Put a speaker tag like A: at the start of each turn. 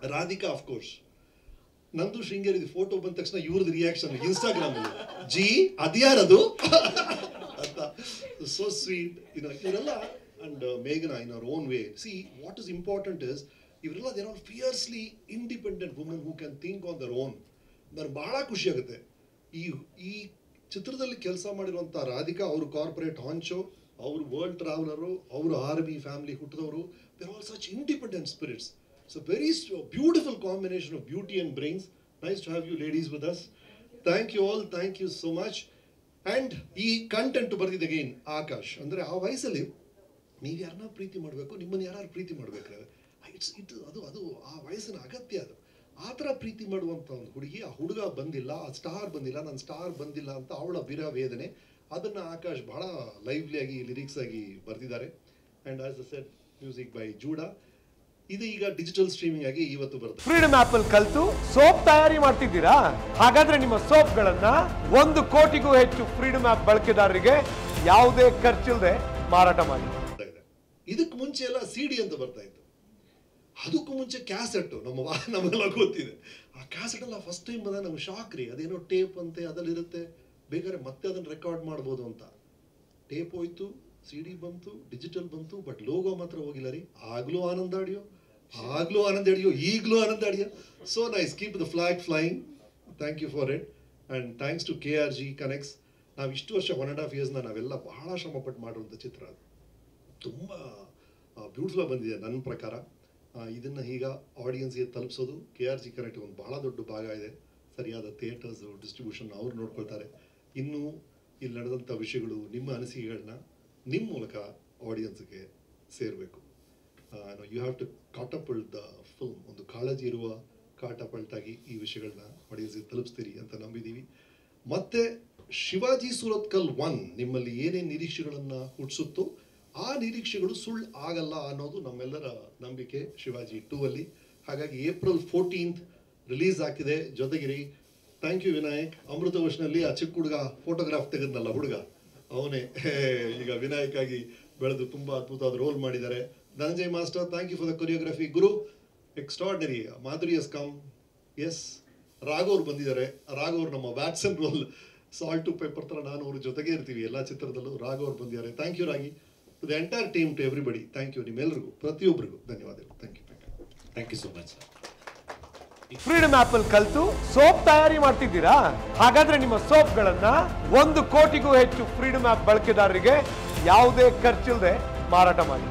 A: Radhika of course ನಂದು Sringeri photo ಬಂದ ತಕ್ಷಣ ಇವ್ರದ್ದು ರಿಯಾಕ್ಷನ್ ಇನ್ಸ್ಟಾಗ್ರಾಮ್ ಅಲ್ಲಿ ಜಿ ಅದ್ಯಾರದು ಅಂತ ಸೋ ಸ್ವೀಟ್ ಇನ್ನು ಇವರೆಲ್ಲ ಅಂಡ್ ಮೇಘನಾ in our own way see what is important is ಇವರೆಲ್ಲ there are fiercely independent women who can think on their own ನನಗೆ ಬಹಳ ಖುಷಿ ಆಗುತ್ತೆ ಈ ಈ ಚಿತ್ರದಲ್ಲಿ ಕೆಲಸ ಮಾಡಿರುವಂಥ ರಾಧಿಕಾ ಅವರು ಕಾರ್ಪೊರೇಟ್ ಹಾನ್ಶೋ ಅವರು ವರ್ಲ್ಡ್ ಟ್ರಾವೆಲರು ಅವರು ಆರ್ಮಿ ಫ್ಯಾಮಿಲಿ ಹುಟ್ಟಿದವರು there all such independent spirits so very beautiful combination of beauty and brains nice to have you ladies with us thank you all thank you so much and ಈ content ಬರೆದಿದ್ದ again Akash ಅಂದರೆ ಆ ವಯಸ್ಸಲ್ಲಿ ನೀವು ಯಾರನ್ನ ಪ್ರೀತಿ ಮಾಡಬೇಕು ನಿಮ್ಮನ್ನು ಯಾರು ಪ್ರೀತಿ ಮಾಡಬೇಕಾದ್ರೆ ಇಟ್ಸ್ ಇಟ್ ಅದು ಅದು ಆ ವಯಸ್ಸಿನ ಅಗತ್ಯ ಅದು ಆ ಥರ ಪ್ರೀತಿ ಮಾಡುವಂಥ ಒಂದು ಹುಡುಗಿ ಆ ಹುಡುಗ ಬಂದಿಲ್ಲ ಆ ಸ್ಟಾರ್ ಬಂದಿಲ್ಲ ನನ್ನ ಸ್ಟಾರ್ ಬಂದಿಲ್ಲ ಅಂತ ಅವಳ ಬಿರ ವೇದನೆ ಅದನ್ನು ಆಕಾಶ್ ಬಹಳ ಲೈವ್ಲಿಯಾಗಿ ಲಿರಿಕ್ಸ್ ಆಗಿ ಬರೆದಿದ್ದಾರೆ and as a set music by Judah ಇದು ಈಗ ಡಿಜಿಟಲ್ ಸ್ಟ್ರೀಮಿಂಗ್ ಆಗಿ ಇವತ್ತು ಬರುತ್ತೆ
B: ಫ್ರೀಡಮ್ ಆಪ್ ಅಲ್ಲಿ ಕಲ್ತು ಸೋಪ್ ತಯಾರಿ ಮಾಡ್ತಿದ್ದೀರಾ ಹಾಗಾದ್ರೆ ನಿಮ್ಮ ಸೋಪ್ಗಳನ್ನ ಒಂದು ಕೋಟಿಗೂ ಹೆಚ್ಚು ಫ್ರೀಡಮ್ ಆಪ್ ಬಳಕೆದಾರರಿಗೆ ಯಾವುದೇ ಖರ್ಚಿಲ್ಲದೆ ಮಾರಾಟ ಮಾಡಿ
A: ಬರ್ತಾ ಇದೆ ಇದಕ್ಕೆ ಮುಂಚೆ ಎಲ್ಲ ಸಿ ಡಿ ಅಂತ ಬರ್ತಾ ಇತ್ತು ಅದಕ್ಕೂ ಮುಂಚೆ ಕ್ಯಾಸೆಟ್ ನಮ್ಮ ವಾ ನಮಗೆಲ್ಲ ಗೊತ್ತಿದೆ ಆ ಕ್ಯಾಸೆಟ್ ಎಲ್ಲ ಫಸ್ಟ್ ಟೈಮ್ ಬಂದಾಗ ನಮ್ಗೆ ಶಾಕ್ ರೀ ಅದೇನೋ ಟೇಪ್ ಅಂತೆ ಅದರಲ್ಲಿರುತ್ತೆ ಬೇಕಾದ್ರೆ ಮತ್ತೆ ಅದನ್ನು ರೆಕಾರ್ಡ್ ಮಾಡ್ಬೋದು ಅಂತ ಟೇಪ್ ಹೋಯ್ತು ಸಿ ಡಿ ಬಂತು ಡಿಜಿಟಲ್ ಬಂತು ಬಟ್ ಲೋಗೋ ಮಾತ್ರ ಹೋಗಿಲ್ಲ ರೀ ಆಗ್ಲೂ ಆನಂದ ಅಡಿಯೋ ಆಗ್ಲೂ ಆನಂದ ಅಡಿಯೋ ಈಗಲೂ Ananda audio so nice keep the flag flying thank you for it and thanks to K R G connects ನಾವು ಇಷ್ಟು ವರ್ಷ ಒನ್ ಆ್ಯಂಡ್ ಹಾಫ್ ಇಯರ್ಸ್ನ ನಾವೆಲ್ಲ ಬಹಳ ಶ್ರಮಪಟ್ಟು ಮಾಡಿರುವಂಥ ಚಿತ್ರ ಅದು ತುಂಬ ಬ್ಯೂಟಿಫುಲ್ ಬಂದಿದೆ ನನ್ನ ಪ್ರಕಾರ ಆ, ಇದನ್ನ ಈಗ ಆಡಿಯನ್ಸ್ಗೆ ತಲುಪಿಸೋದು ಕೆ ಆರ್ ಜಿ ಕನೆಕ್ಟ್ ಒಂದು ಬಹಳ ದೊಡ್ಡ ಭಾಗ ಇದೆ ಸರಿಯಾದ ಥಿಯೇಟರ್ಸು ಡಿಸ್ಟ್ರಿಬ್ಯೂಷನ್ ಅವ್ರು ನೋಡ್ಕೊಳ್ತಾರೆ ಇನ್ನು ಇಲ್ಲಿ ನಡೆದಂಥ ವಿಷಯಗಳು ನಿಮ್ಮ ಅನಿಸಿಕೆಗಳನ್ನ ನಿಮ್ಮ ಮೂಲಕ ಆಡಿಯನ್ಸ್ಗೆ ಸೇರಬೇಕು you have to catapult the film ಒಂದು ಕಾಳಜಿ ಇರುವ ಕಾಟಪಲ್ಟಾಗಿ ಈ ವಿಷಯಗಳನ್ನ ಆಡಿಯನ್ಸ್ಗೆ ತಲುಪಿಸ್ತೀರಿ ಅಂತ ನಂಬಿದ್ದೀವಿ ಮತ್ತೆ ಶಿವಾಜಿ ಸೂರತ್ಕಲ್ ಒನ್ ನಿಮ್ಮಲ್ಲಿ ಏನೇನು ನಿರೀಕ್ಷೆಗಳನ್ನು ಹುಟ್ಟಿಸುತ್ತೋ ಆ ನಿರೀಕ್ಷೆಗಳು ಸುಳ್ಳು ಆಗಲ್ಲ ಅನ್ನೋದು ನಮ್ಮೆಲ್ಲರ ನಂಬಿಕೆ ಶಿವಾಜಿ ಟೂ ಅಲ್ಲಿ ಹಾಗಾಗಿ ಏಪ್ರಿಲ್ ಫೋರ್ಟೀನ್ತ್ ರಿಲೀಸ್ ಆಗ್ತಿದೆ ಜೊತೆಗಿರಿ ಥ್ಯಾಂಕ್ ಯು ವಿನಾಯಕ್ ಅಮೃತ ವರ್ಷನಲ್ಲಿ ಆ ಚಿಕ್ಕ ಹುಡುಗ ಫೋಟೋಗ್ರಾಫ್ ತೆಗೆದ್ನಲ್ಲ ಹುಡುಗ ಅವನೇ ಈಗ ವಿನಾಯಕ್ ಆಗಿ ಬೆಳೆದು ತುಂಬಾ ಅದ್ಭುತವಾದ ರೋಲ್ ಮಾಡಿದ್ದಾರೆ Dhananjay master thank you for the choreography ಗುರು ಎಕ್ಸ್ಟ್ರಾರ್ಡನರಿ ಮಾಧುರಿ ಎಸ್ ಕಮ್ ಎಸ್ ರಾಘವ್ರು ಬಂದಿದ್ದಾರೆ ರಾಘವ್ರು ನಮ್ಮ Watson role salt to pepper ಥರ ನಾನು ಅವ್ರ ಜೊತೆಗೆ ಇರ್ತೀವಿ ಎಲ್ಲ ಚಿತ್ರದಲ್ಲೂ ರಾಘವ್ರು ಬಂದಿದ್ದಾರೆ ಥ್ಯಾಂಕ್ ಯು ರಾಗಿ to the entire team to everybody thank you ನಿಮ್ಮೆಲ್ಲರಿಗೂ ಪ್ರತಿಯೊಬ್ಬರಿಗೂ ಧನ್ಯವಾದಗಳು thank you thank you
C: thank you so much
B: freedom app ಅಲ್ಲಿ ಕಲ್ತು ಸೋಪ್ ತಯಾರಿ ಮಾಡ್ತಿದ್ದೀರಾ ಹಾಗಾದ್ರೆ ನಿಮ್ಮ ಸೋಪ್ಗಳನ್ನ ಒಂದು ಕೋಟಿಗೂ ಹೆಚ್ಚು ಫ್ರೀಡಮ್ ಆಪ್ ಬಳಕೆದಾರರಿಗೆ ಯಾವುದೇ ಖರ್ಚಿಲ್ಲದೆ ಮಾರಾಟ ಮಾಡಿ